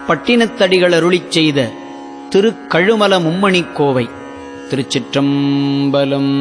பட்டினத்தடிகள் அருளிச் செய்த திருக்கழுமல மும்மணிக் கோவை திருச்சிற்றம்பலம்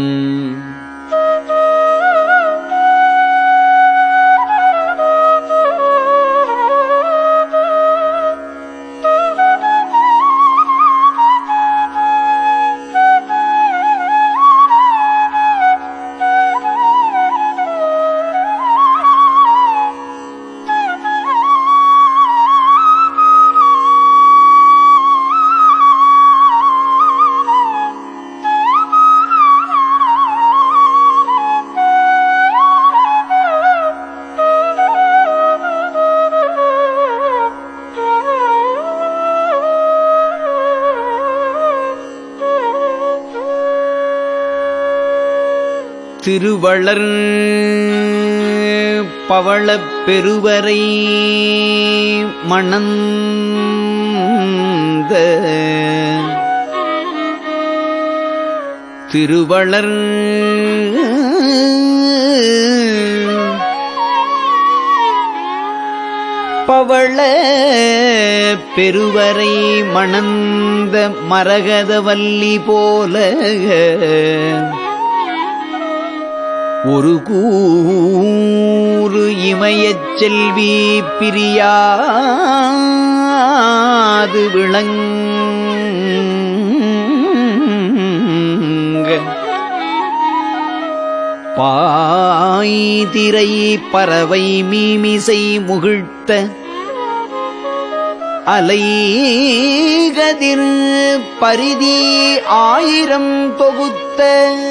திருவளர் பவளப் பெருவரை மணந்த திருவளர் பவள பெருவரை மணந்த மரகதவல்லி போல ஒரு கூறு இமயச் செல்வி பிரியாது விளங்க பாய்திரை பறவை மீமிசை முகிழ்த்த அலைகதிர் பரிதி ஆயிரம் தொகுத்த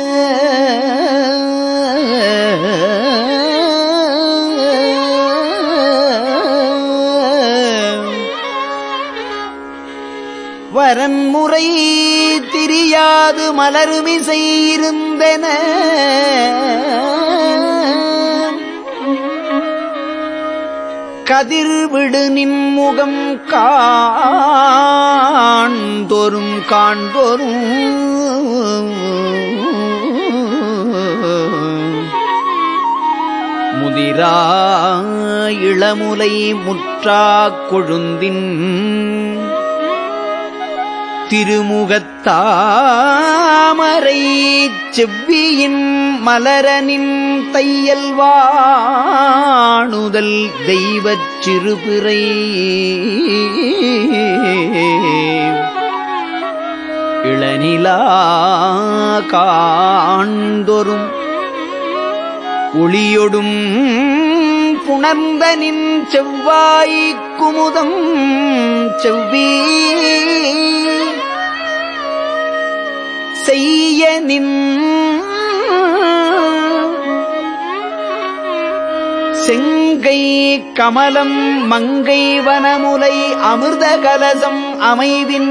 வரன்முறை திரியாது மலருமிசை இருந்தன கதிர்விடு நின்முகம் காண்தோறும் காண்தோறும் முதிரா இளமுலை முற்றா கொழுந்தின் திருமுகத்தாமரை செவ்வியின் மலரனின் தையல் வாணுதல் தெய்வச் சிறுபிறை இளநிலா காண்தொரும் ஒளியொடும் புணர்ந்தனின் செவ்வாய் குமுதம் செவ்வி செய்ய நின் செங்கை கமலம் மங்கை வனமுலை அமிர்த கலசம் அமைவின்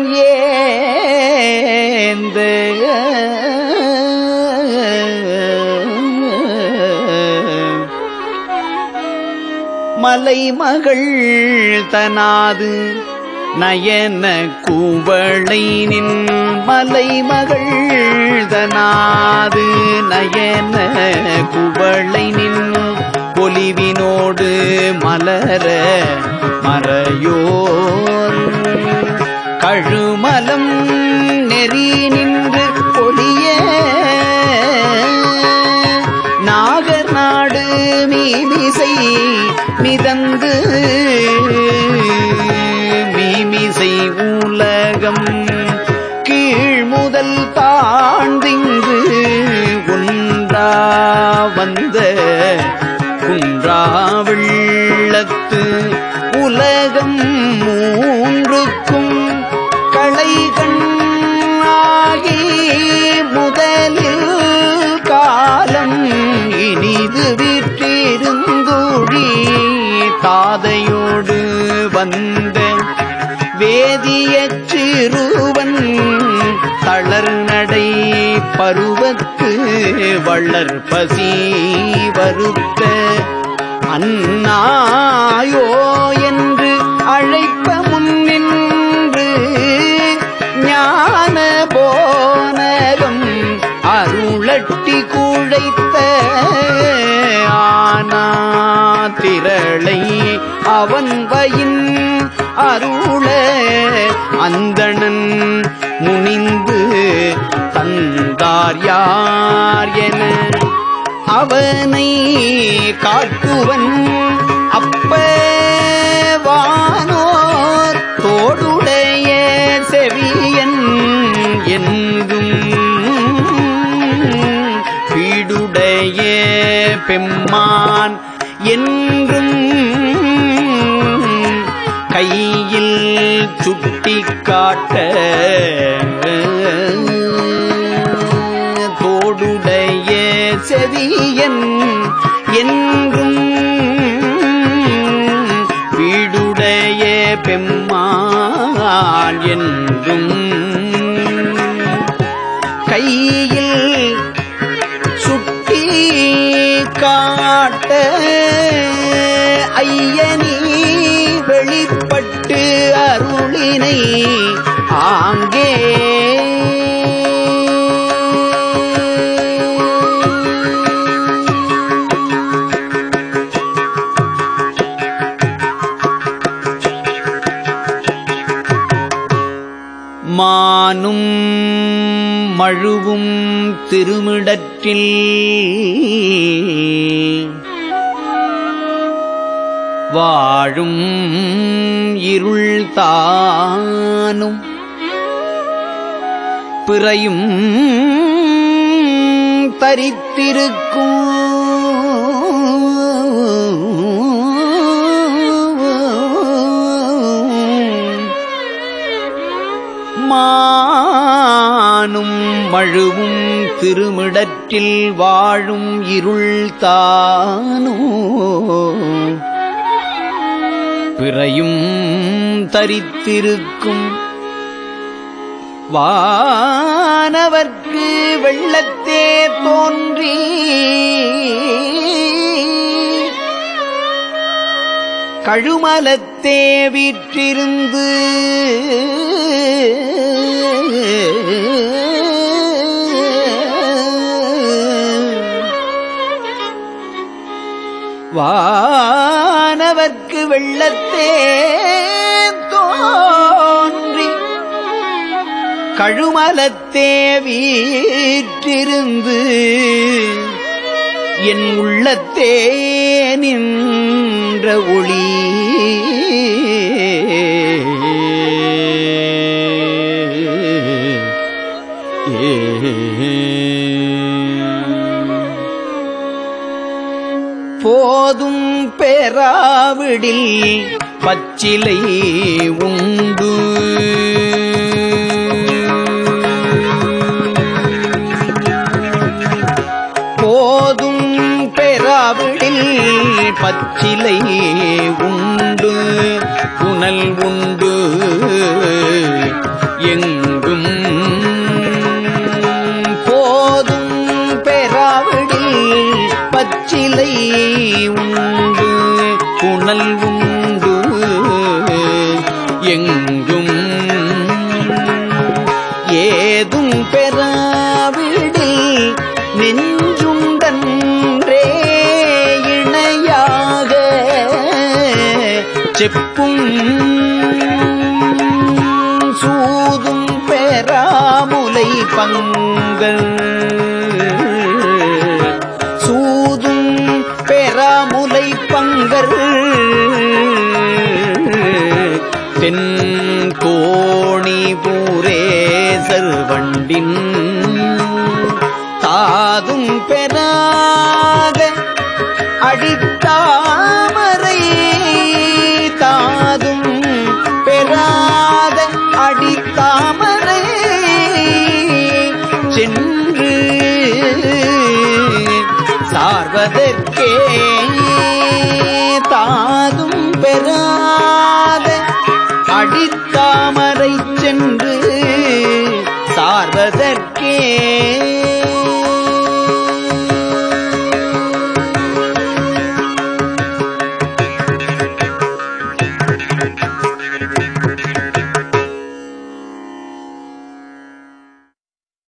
ஏந்த மலைமகள் தனாது நயன கூவளை நின் மலைமகள் தனாது நயன குவளை நின் பொலிவினோடு மலர மறையோர் கழுமலம் நெறி நின்று பொலிய நாகர் நாடு மீமிசை மிதந்து மீமிசை உலகம் கீழ் முதல் தாழ்ந்திங்கு ஒன்றா வந்த குன்றா வெள்ளத்து உலகம் மூன்றுக்கும் களைகண் ஆகி முதலில் காலம் இனிது விற்றிருந்தொழி தாதையோடு வந்த வேதியச் சிறுவன் தளர் நடை பருவத்து வள்ளற் பசி வருத்த அன்னாயோ என்று அழைப்ப முன்னின்று ஞான போனகம் அருளட்டி குழைத்த ஆனா திரளை அவன் வயின் அருள அந்தணன் முனிந்து தந்தார் யார் என அவனை காட்டுவன் அப்பவானோர் தோடுடைய செவியன் என்றும் பீடுடைய பெம்மான் என்றும் கையில் சுட்டி காட்ட தோடுடைய செவியன் என்றும் வீடுடைய பெம்மான் என்றும் கையில் சுட்டி காட்ட ஐயனி வெளிப்பட்டு அருளினை ஆங்கே மானும் மழுவும் திருமிடற்றில் வாழும் இருள் தானும் பிறையும் தரித்திருக்கும் மானும் மழுவும் திருமிடற்றில் வாழும் இருள் தானோ பிறையும் தரித்திருக்கும் வானவர்க்கு வெள்ளத்தே தோன்றி கழுமலத்தே வீற்றிருந்து வானவர்க்கு வெள்ளத்தே தோன்றி கழுமலத்தே வீற்றிருந்து என் உள்ளத்தே நின்ற ஒளி போதும் பெறாவிடில் பச்சிலை உண்டு போதும் பெறாவிடில் பச்சிலை உண்டு புனல் உண்டு எங்கும் போதும் பெறாவிடில் பச்சிலை உண்டு புனல் உண்டு எங்கும் ஏதும் பெறாவிடில் நெஞ்சுண்டன்றே இணையாக செப்பும் சூதும் பெறாமுலை பங்கல் சூதும் பெறாமுலை பங்கர் தென் கோணி பூரேசர் வண்டின் தாதும் பெறாத அடித்தாமரை தாதும் பெறாத அடித்தாமரை சென்று சார்வதற்கே தாதும் பெறாத அடித்தாமரை சென்று சார்வதற்கே